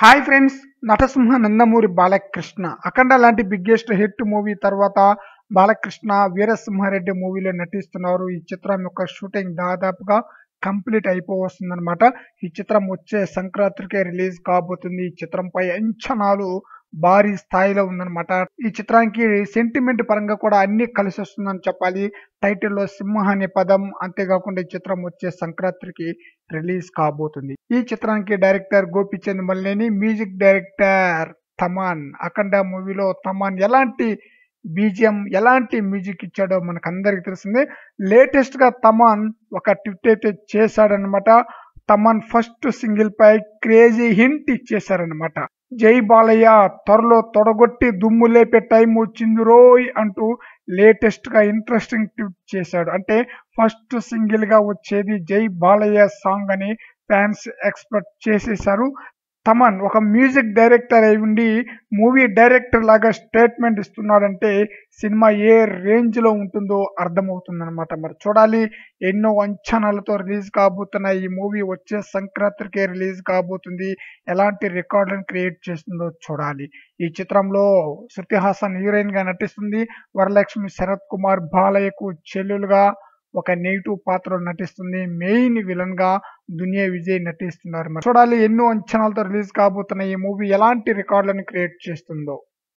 hi friends Natasimha Nandamuri Balakrishna Akhanda లాంటి biggest hit movie తర్వాత బాలకృష్ణ వీరసింహారెడ్డి మూవీలో నటిస్తున్నారు ఈ చిత్రం యొక్క షూటింగ్ దాదాపుగా కంప్లీట్ అయిపోవస్తుందన్నమాట ఈ చిత్రం వచ్చే సంక్రాంతికే రిలీజ్ కాబోతుంది ఈ చిత్రంపై అంచనాలు భారీ స్థాయిలో ఉందన్నమాట ఈ చిత్రానికి సెంటిమెంట్ పరంగా కూడా అన్ని కలిసి వస్తుందని చెప్పాలి టైటిల్లో సింహ అనే పదం అంతేకాకుండా ఈ చిత్రం వచ్చే సంక్రాంతికి రిలీజ్ కాబోతుంది ఈ చిత్రానికి director Gopichand Malineni music director Thaman Akhanda మూవీలో తమాన్ ఎలాంటి బీజిఎం ఎలాంటి మ్యూజిక్ ఇచ్చాడో మనకు అందరికి తెలిసిందే లేటెస్ట్ గా తమాన్ ఒక ట్విట్ అయితే చేశాడనమాట తమాన్ ఫస్ట్ సింగిల్ పై క్రేజీ హింట్ ఇచ్చేశారనమాట జై బాలయ్య త్వరలో తొడగొట్టి దుమ్ము లేపే టైం వచ్చింది రోయ్ అంటూ లేటెస్ట్ గా ఇంట్రెస్టింగ్ ట్వీట్ చేశాడు అంటే ఫస్ట్ సింగిల్ గా వచ్చేది జై బాలయ్య సాంగ్ అని ఫ్యాన్స్ ఎక్స్పెక్ట్ చేసేసారు తమన్ ఒక మ్యూజిక్ డైరెక్టర్ అయి ఉండి మూవీ డైరెక్టర్ లాగా స్టేట్మెంట్ ఇస్తున్నాడంటే సినిమా ఏ రేంజ్ లో ఉంటుందో అర్థమవుతుంది అనమాట మరి చూడాలి ఎన్నో అంచనాలతో రిలీజ్ కాబోతున్న ఈ మూవీ వచ్చే సంక్రాంతికే రిలీజ్ కాబోతుంది ఎలాంటి రికార్డులను క్రియేట్ చేస్తుందో చూడాలి ఈ చిత్రంలో శృతి హాసన్ హీరోయిన్ గా నటిస్తుంది వరలక్ష్మి శరత్ కుమార్ బాలయ్యకు చెల్లెలుగా ఒక నెగిటివ్ పాత్ర నటిస్తుంది మెయిన్ విలన్ గా దునియా విజయ్ నటిస్తున్నారు మరి చూడాలి ఎన్నో అంచనాలతో రిలీజ్ కాబోతున్న ఈ మూవీ ఎలాంటి రికార్డులను క్రియేట్ చేస్తుందో